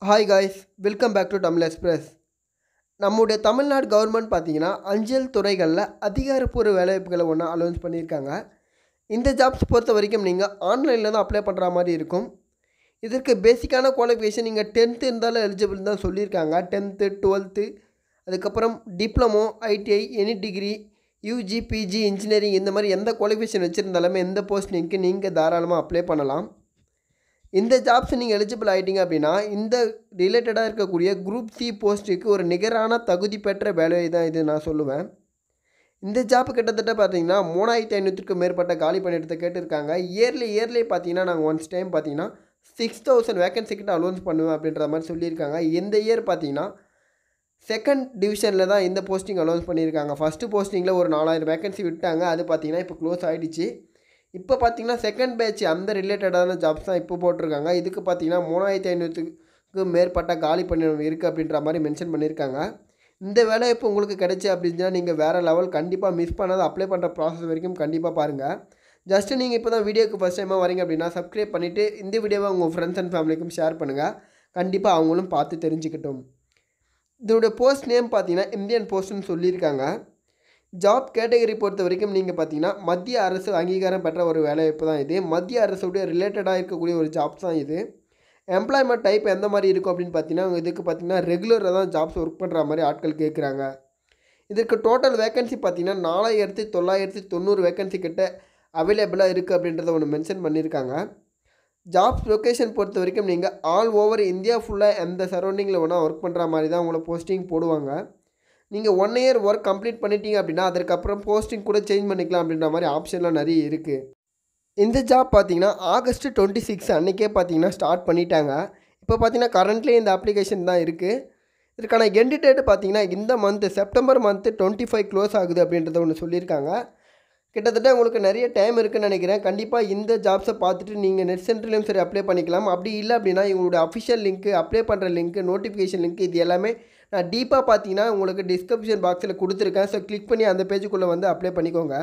hi guys welcome back to Tamil express நம்முடைய Tamil Nadu government பார்த்தீங்கன்னா அஞ்சல் துறைகளில் அதிகாரப்பூர்வ வேலைவாய்ப்புகளை ஒன்று அலௌன்ஸ் பண்ணியிருக்காங்க இந்த ஜாப்ஸ் பொறுத்த வரைக்கும் நீங்கள் ஆன்லைனில் தான் அப்ளை பண்ணுற மாதிரி இருக்கும் இதற்கு பேசிக்கான குவாலிஃபிகேஷன் நீங்கள் டென்த்து இருந்தாலும் எலிஜிபிள் தான் சொல்லியிருக்காங்க டென்த்து டுவெல்த்து அதுக்கப்புறம் diploma ITI any degree UG PG engineering இந்த மாதிரி எந்த குவாலிஃபிகேஷன் வச்சுருந்தாலுமே எந்த போஸ்டிங்க்கு நீங்கள் தாராளமாக அப்ளை பண்ணலாம் இந்த ஜாப்ஸ் நீங்கள் எலிஜிபிள் ஆகிட்டீங்க அப்படின்னா இந்த ரிலேட்டடாக இருக்கக்கூடிய குரூப் சி போஸ்ட்டுக்கு ஒரு நிகரான தகுதி பெற்ற வேலை தான் இது நான் சொல்லுவேன் இந்த ஜாப் கிட்டத்தட்ட பார்த்தீங்கன்னா மூணாயிரத்தி ஐநூற்றுக்கும் மேற்பட்ட காலி பணியிடத்தை கேட்டிருக்காங்க இயர்லி இயர்லி பார்த்தீங்கன்னா நாங்கள் ஒன்ஸ் டைம் பார்த்தீங்கன்னா சிக்ஸ் தௌசண்ட் வேகன்சி கிட்ட அலோன்ஸ் பண்ணுவேன் அப்படின்ற மாதிரி சொல்லியிருக்காங்க இந்த இயர் பார்த்தீங்கன்னா செகண்ட் டிவிஷனில் தான் இந்த போஸ்டிங் அலோன்ஸ் பண்ணியிருக்காங்க ஃபஸ்ட்டு போஸ்டிங்கில் ஒரு நாலாயிரம் வேகன்சி விட்டாங்க அது பார்த்தீங்கன்னா இப்போ க்ளோஸ் ஆகிடுச்சு இப்போ பார்த்தீங்கன்னா செகண்ட் பேட்ச் அந்த ரிலேட்டடான ஜாப்ஸ் தான் இப்போ போட்டிருக்காங்க இதுக்கு பார்த்தீங்கன்னா மூணாயிரத்தி ஐநூற்றுக்கு மேற்பட்ட காலி பணியிடம் இருக்குது அப்படின்ற மாதிரி மென்ஷன் பண்ணியிருக்காங்க இந்த வேலை இப்போ உங்களுக்கு கிடைச்சி அப்படின்னா நீங்கள் வேறு லெவல் கண்டிப்பாக மிஸ் பண்ணாத அப்ளை பண்ணுற ப்ராசஸ் வரைக்கும் கண்டிப்பாக பாருங்கள் ஜஸ்ட்டு நீங்கள் இப்போ தான் வீடியோக்கு ஃபஸ்ட் டைமாக வரீங்க அப்படின்னா சப்ஸ்கிரைப் பண்ணிவிட்டு இந்த வீடியோவை உங்கள் ஃப்ரெண்ட்ஸ் அண்ட் ஃபேமிலிக்கும் ஷேர் பண்ணுங்கள் கண்டிப்பாக அவங்களும் பார்த்து தெரிஞ்சுக்கட்டும் இதோட போஸ்ட் நேம் பார்த்தீங்கன்னா இந்தியன் போஸ்ட்னு சொல்லியிருக்காங்க ஜாப் கேட்டகரி பொறுத்த வரைக்கும் நீங்கள் பார்த்தீங்கன்னா மத்திய அரசு அங்கீகாரம் பெற்ற ஒரு வேலைவாய்ப்பு தான் இது மத்திய அரசுடைய ரிலேட்டடாக இருக்கக்கூடிய ஒரு ஜாப்ஸ் தான் இது எம்ப்ளாய்மெண்ட் டைப் எந்த மாதிரி இருக்கும் அப்படின்னு பார்த்தீங்கன்னா இதுக்கு பார்த்தீங்கன்னா ரெகுலராக தான் ஜாப்ஸ் ஒர்க் பண்ணுற மாதிரி ஆட்கள் கேட்குறாங்க இதுக்கு டோட்டல் வேகன்சி பார்த்தீங்கன்னா நாலாயிரத்தி தொள்ளாயிரத்தி தொண்ணூறு வேகன்சி கிட்ட அவைலபிளாக இருக்குது அப்படின்றத ஒன்று மென்ஷன் பண்ணியிருக்காங்க ஜாப்ஸ் லொக்கேஷன் பொறுத்த வரைக்கும் நீங்கள் ஆல் ஓவர் இந்தியா ஃபுல்லாக எந்த சரௌண்டிங்கில் வேணால் ஒர்க் பண்ணுற மாதிரி தான் உங்களை போஸ்டிங் போடுவாங்க நீங்கள் ஒன் இயர் ஒர்க் கம்ப்ளீட் பண்ணிட்டீங்க அப்படின்னா அதுக்கப்புறம் போஸ்டிங் கூட சேஞ்ச் பண்ணிக்கலாம் அப்படின்ற மாதிரி ஆப்ஷன்லாம் நிறைய இருக்குது இந்த ஜாப் பார்த்தீங்கன்னா ஆகஸ்ட் டுவெண்ட்டி சிக்ஸ் அன்றைக்கே பார்த்தீங்கன்னா ஸ்டார்ட் பண்ணிட்டாங்க இப்போ பார்த்தீங்கன்னா கரண்ட்லி இந்த அப்ளிகேஷன் தான் இருக்குது இதுக்கான எண்டு டேட்டு பார்த்தீங்கன்னா இந்த month September month twenty five close ஆகுது அப்படின்றத ஒன்று சொல்லியிருக்காங்க கிட்டத்தட்ட உங்களுக்கு நிறைய டைம் இருக்குன்னு நினைக்கிறேன் கண்டிப்பாக இந்த ஜாப்ஸை பார்த்துட்டு நீங்கள் நெட் சென்டர்லேயும் சரி அப்ளை பண்ணிக்கலாம் அப்படி இல்லை அப்படின்னா இவங்களோட அஃபிஷியல் லிங்க்கு அப்ளை பண்ணுற லிங்க்கு நோட்டிஃபிகேஷன் லிங்க் இது எல்லாமே நான் டீப்பாக பார்த்தீங்கன்னா உங்களுக்கு டிஸ்கிரிப்ஷன் பாக்ஸில் கொடுத்துருக்கேன் ஸோ கிளிக் பண்ணி அந்த பேஜுக்குள்ளே வந்து அப்ளை பண்ணிக்கோங்க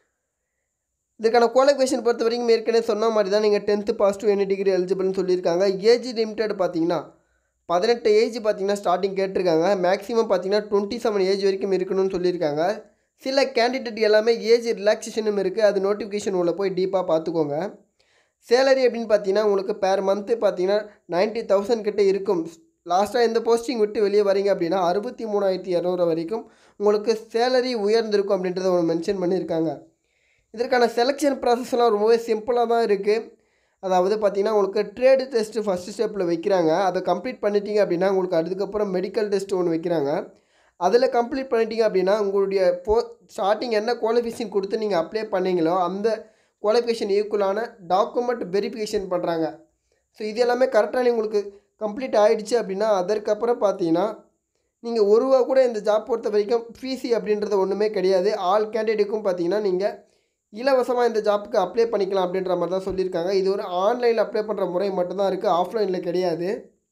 இதுக்கான குவாலிஃபிகேஷன் பொறுத்த வரைக்கும் ஏற்கனவே சொன்ன மாதிரி தான் நீங்கள் tenth pass to any degree எலிஜிபிள்னு சொல்லியிருக்காங்க ஏஜ் லிமிட்டட் பார்த்தீங்கன்னா பதினெட்டு ஏஜ் பார்த்தீங்கன்னா ஸ்டார்டிங் கேட்டிருக்காங்க மேக்ஸிமம் பார்த்தீங்கன்னா டுவெண்ட்டி செவன் ஏஜ் வரைக்கும் இருக்கணும்னு சொல்லியிருக்காங்க சில கேண்டிடேட் எல்லாமே ஏஜ் ரிலாக்ஸேஷனும் இருக்குது அது நோட்டிஃபிகேஷன் உள்ள போய் டீப்பாக பார்த்துக்கோங்க சேலரி அப்படின்னு பார்த்தீங்கன்னா உங்களுக்கு பேர் மந்த்து பார்த்தீங்கன்னா நைன்ட்டி தௌசண்ட் கிட்டே இருக்கும் லாஸ்ட்டாக இந்த போஸ்டிங் விட்டு வெளியே வரீங்க அப்படின்னா அறுபத்தி மூணாயிரத்தி இரநூறு வரைக்கும் உங்களுக்கு சேலரி உயர்ந்திருக்கும் அப்படின்றத ஒன்று மென்ஷன் பண்ணியிருக்காங்க இதற்கான செலெக்ஷன் ப்ராசஸ்லாம் ரொம்பவே சிம்பிளாக தான் இருக்குது அதாவது பார்த்தீங்கன்னா உங்களுக்கு ட்ரேடு டெஸ்ட்டு ஃபஸ்ட்டு ஸ்டெப்பில் வைக்கிறாங்க அதை கம்ப்ளீட் பண்ணிட்டீங்க அப்படின்னா உங்களுக்கு அதுக்கப்புறம் மெடிக்கல் டெஸ்ட் ஒன்று வைக்கிறாங்க அதில் கம்ப்ளீட் பண்ணிட்டீங்க அப்படின்னா உங்களுடைய போ ஸ்டார்டிங் என்ன குவாலிஃபிகேஷன் கொடுத்து நீங்கள் அப்ளை பண்ணீங்களோ அந்த குவாலிஃபிகேஷன் ஈக்குவலான டாக்குமெண்ட் வெரிஃபிகேஷன் பண்ணுறாங்க ஸோ இது எல்லாமே கரெக்டாக உங்களுக்கு கம்ப்ளீட் ஆகிடுச்சு அப்படின்னா அதற்கப்புறம் பார்த்தீங்கன்னா நீங்கள் ஒரு ரூபா கூட இந்த ஜாப் பொறுத்த வரைக்கும் ஃபீஸி அப்படின்றது ஒன்றுமே கிடையாது ஆல் கேண்டிடேட்டுக்கும் பார்த்தீங்கன்னா நீங்கள் இலவசமாக இந்த ஜாப்புக்கு அப்ளை பண்ணிக்கலாம் அப்படின்ற மாதிரி தான் சொல்லியிருக்காங்க இது ஒரு ஆன்லைனில் அப்ளை பண்ணுற முறை மட்டும்தான் இருக்குது ஆஃப்லைனில் கிடையாது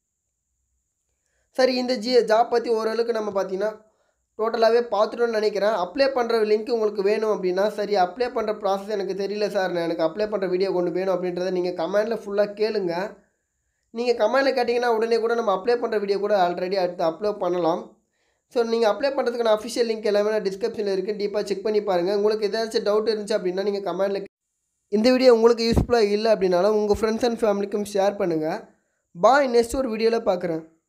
சரி இந்த ஜி ஜாப் பற்றி ஓரளவுக்கு நம்ம பார்த்தீங்கன்னா டோட்டலாகவே பார்த்துட்டோன்னு நினைக்கிறேன் அப்ளை பண்ணுற லிங்க் உங்களுக்கு வேணும் அப்படின்னா சரி அப்ளை பண்ணுற ப்ராசஸ் எனக்கு தெரியல சார் நான் எனக்கு அப்ளை பண்ணுற வீடியோ கொண்டு வேணும் அப்படின்றத நீங்கள் கமெண்டில் ஃபுல்லாக கேளுங்க நீங்கள் கமெண்டில் கேட்டிங்கன்னா உடனே கூட நம்ம அப்ளை பண்ணுற வீடியோ கூட ஆல்ரெடி அடுத்து அப்லோட் பண்ணலாம் ஸோ நீங்கள் அப்ளை பண்ணுறதுக்கான அஃபிஷியல் லிங்க் எல்லாமே நான் டிஸ்கிரிப்ஷனில் இருக்குது டீப்பாக செக் பண்ணி பாருங்கள் உங்களுக்கு ஏதாச்சும் டவுட் இருந்துச்சு அப்படின்னா நீங்கள் கமெண்டில் இந்த வீடியோ உங்களுக்கு யூஸ்ஃபுல்லாக இல்லை அப்படின்னாலும் உங்கள் ஃப்ரெண்ட்ஸ் அண்ட் ஃபேமிலிக்கும் ஷேர் பண்ணுங்கள் பாய் நெக்ஸ்ட் ஒரு வீடியோவில் பார்க்குறேன்